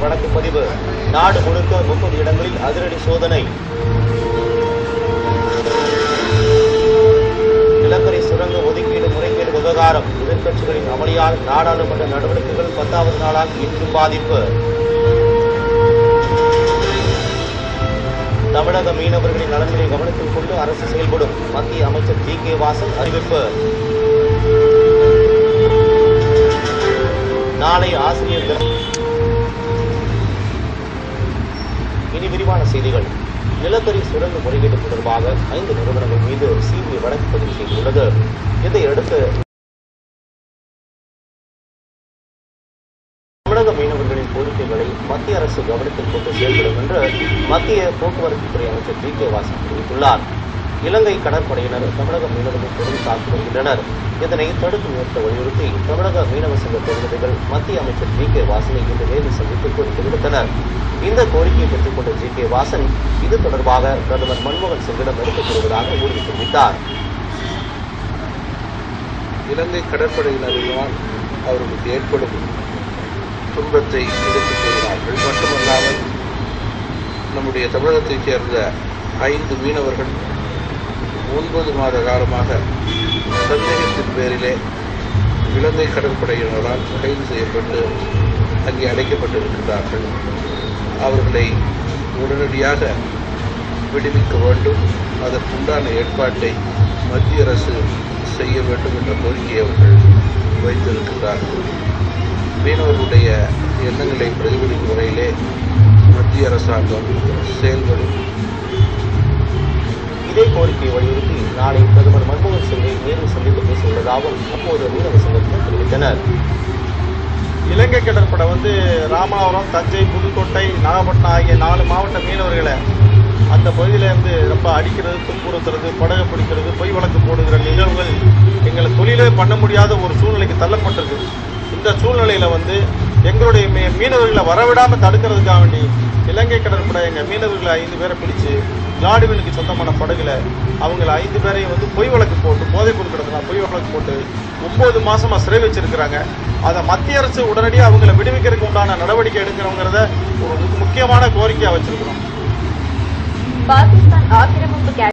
வழக்கு பதிவு நாடு முழுக்க முப்பது இடங்களில் அதிரடி சோதனை நிலக்கரி சுரங்க ஒதுக்கீடு முறைகேடு விவகாரம் எதிர்க்கட்சிகளின் அமளியால் நாடாளுமன்ற நடவடிக்கைகள் பத்தாவது நாளாக இன்றும் பாதிப்பு தமிழக மீனவர்களின் நலன்களை கவனத்தில் கொண்டு அரசு செயல்படும் மத்திய அமைச்சர் ஜி கே வாசன் அறிவிப்பு நாளை ஆசிரியர் தினம் இனி விரிவான செய்திகள் நிலக்கரி சுரங்க முறைகேடு தொடர்பாக ஐந்து நிறுவனங்கள் மீது சிபிஐ வழக்கு பதிவு செய்துள்ளது இதையடுத்து தமிழக மீனவர்களின் கோரிக்கைகளை மத்திய அரசு கவனத்தில் கொண்டு செயல்படும் என்று மத்திய போக்குவரத்து துறை அமைச்சர் ஜி கே வாசன் தெரிவித்துள்ளார் இலங்கை கடற்படையினர் தமிழக மீனவர்கள் தொடர்ந்து தாக்கி வருகின்றனர் இதனை தடுத்து நிறுத்த வலியுறுத்தி தமிழக மீனவ சங்க பிரதிநிதிகள் மத்திய அமைச்சர் ஜி கே வாசனை இன்று நேரில் சந்தித்து கோரிக்கை விடுத்தனர் இந்த கோரிக்கையை பெற்றுக்கொண்ட ஜி கே வாசன் இது தொடர்பாக பிரதமர் மன்மோகன் சிங்கிடம் எடுத்துக் கொள்வதாக உறுதி தெரிவித்தார் இலங்கை கடற்படையினரினால் அவர்களுக்கு ஏற்படும் துன்பத்தை எடுத்துக் கூறினார்கள் மட்டுமல்லாமல் நம்முடைய தமிழகத்தைச் சேர்ந்த ஐந்து மீனவர்கள் ஒன்பது மாத காலமாக சந்தேகத்தின் பேரிலே இலங்கை கடற்படையினரால் கைது செய்யப்பட்டு அங்கே அடைக்கப்பட்டிருக்கிறார்கள் அவர்களை உடனடியாக விடுவிக்க வேண்டும் அதற்குண்டான ஏற்பாட்டை மத்திய அரசு செய்ய வேண்டும் என்ற கோரிக்கையை அவர்கள் வைத்திருக்கிறார்கள் மீனவர்களுடைய எண்ணங்களை பிரதிபலிக்கும் வகையிலே மத்திய அரசாங்கம் செயல்படும் இதே கோரிக்கையை வலியுறுத்தி நாளை பிரதமர் மன்மோகன் சிங்கை நேரில் சந்தித்து பேச உள்ளதாகவும் அப்போது மீனவ சங்கத்தினர் தெரிவித்தனர் இலங்கை கடற்படை வந்து ராமநாதபுரம் தஞ்சை புதுக்கோட்டை நாகப்பட்டினம் ஆகிய நாலு மாவட்ட மீனவர்களை அந்த பகுதியில் வந்து ரொம்ப அடிக்கிறது துன்புறுத்துறது படகு பிடிக்கிறது பொய் வழக்கு போடுகிற நிகழ்வுகள் எங்களை தொழிலே பண்ண முடியாத ஒரு சூழ்நிலைக்கு தள்ளப்பட்டிருக்கு இந்த சூழ்நிலையில் வந்து எங்களுடைய மீ மீனவர்களை வரவிடாமல் தடுக்கிறதுக்காக வேண்டி இலங்கை கடற்படை எங்கள் மீனவர்களை ஐந்து பேரை பிடிச்சு ஜாடிவனுக்கு சொந்தமான படகுல அவங்கள ஐந்து பேரையும் வந்து பொய் வழக்கு போட்டு போதைப் பொருள் கடத்தினா பொய் வழக்கு போட்டு ஒன்பது மாசமா சிறை வச்சிருக்கிறாங்க அதை மத்திய அரசு உடனடியாக அவங்கள விடுவிக்கிறதுக்கு உண்டான நடவடிக்கை எடுக்கணுங்கிறத ஒரு முக்கியமான கோரிக்கையா வச்சிருக்கிறோம் பாகிஸ்தான் ஆக்கிரமிப்பு